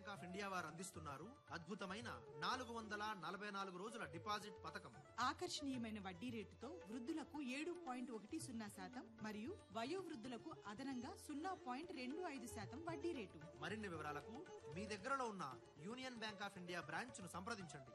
bank of India వారు అందిస్తున్నారు అద్భుతమైన నాలుగు వందల నలభై నాలుగు రోజుల డిపాజిట్ పథకం ఆకర్షణీయమైన వడ్డీ రేటుతో వృద్ధులకు ఏడు పాయింట్ ఒకటి సున్నా శాతం మరియు వయోవృద్ధులకు అదనంగా సున్నా పాయింట్ రెండు ఐదు శాతం వడ్డీ రేటు మరిన్ని వివరాలకు మీ దగ్గరలో ఉన్న union bank of India branch ను సంప్రదించండి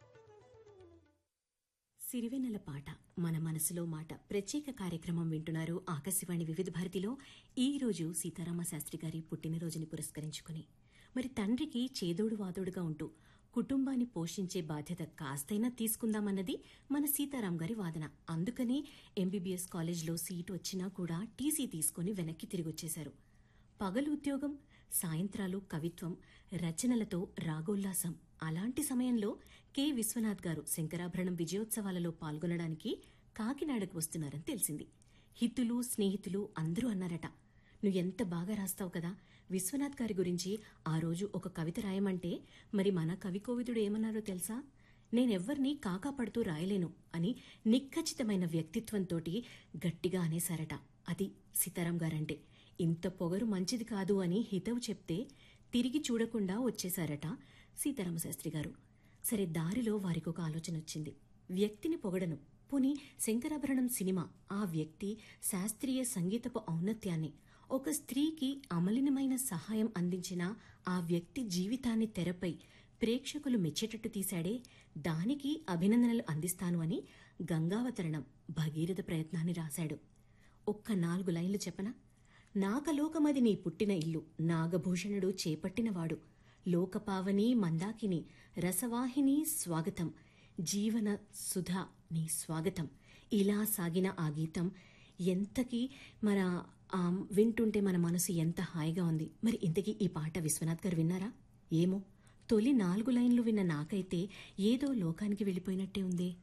సిరివెన్నెల పాట మన మనసులో మాట ప్రత్యేక కార్యక్రమం వింటున్నారు ఆకాశవాణి వివిధ భారతిలో ఈ రోజు సీతారామ శాస్త్రి గారి పుట్టినరోజుని పురస్కరించుకుని మరి తండ్రికి చేదోడు వాదోడుగా ఉంటూ కుటుంబాన్ని పోషించే బాధ్యత కాస్తైనా తీసుకుందామన్నది మన సీతారాం గారి వాదన అందుకని ఎంబీబీఎస్ కాలేజ్లో సీటు వచ్చినా కూడా టీసీ తీసుకుని వెనక్కి తిరిగొచ్చేశారు పగలు ఉద్యోగం సాయంత్రాలు కవిత్వం రచనలతో రాగోల్లాసం అలాంటి సమయంలో కె విశ్వనాథ్ గారు శంకరాభరణం విజయోత్సవాలలో పాల్గొనడానికి కాకినాడకు వస్తున్నారని తెలిసింది హితులు స్నేహితులు అందరూ అన్నారట నువ్వు ఎంత బాగా రాస్తావు కదా విశ్వనాథ్ గారి గురించి ఆ రోజు ఒక కవిత రాయమంటే మరి మన కవి కోవిదుడు ఏమన్నారో తెలుసా నేనెవ్వర్నీ కాకా పడుతూ రాయలేను అని నిక్కచ్చితమైన వ్యక్తిత్వంతోటి గట్టిగా అనేశారట అది సీతారాం గారంటే ఇంత పొగరు మంచిది కాదు అని హితవు చెప్తే తిరిగి చూడకుండా వచ్చేశారట సీతారామశాస్త్రి గారు సరే దారిలో వారికొక ఆలోచన వచ్చింది వ్యక్తిని పొగడను పోని శంకరాభరణం సినిమా ఆ వ్యక్తి శాస్త్రీయ సంగీతపు ఔన్నత్యాన్ని ఒక స్త్రీకి అమలినమైన సహాయం అందించిన ఆ వ్యక్తి జీవితాన్ని తెరపై ప్రేక్షకులు మెచ్చేటట్టు తీశాడే దానికి అభినందనలు అందిస్తాను అని గంగావతరణం భగీరథ ప్రయత్నాన్ని రాశాడు ఒక్క నాలుగు లైన్లు చెప్పనా నాకలోకమది నీ పుట్టిన ఇల్లు నాగభూషణుడు చేపట్టినవాడు లోకపావని మందాకిని రసవాహిని స్వాగతం జీవన సుధా నీ స్వాగతం ఇలా సాగిన ఆ గీతం ఎంతకి మన ఆ, వింటుంటే మన మనసు ఎంత హాయిగా ఉంది మరి ఇంతకీ ఈ పాట విశ్వనాథ్ గారు విన్నారా ఏమో తొలి నాలుగు లైన్లు విన్న నాకైతే ఏదో లోకానికి వెళ్ళిపోయినట్టే ఉంది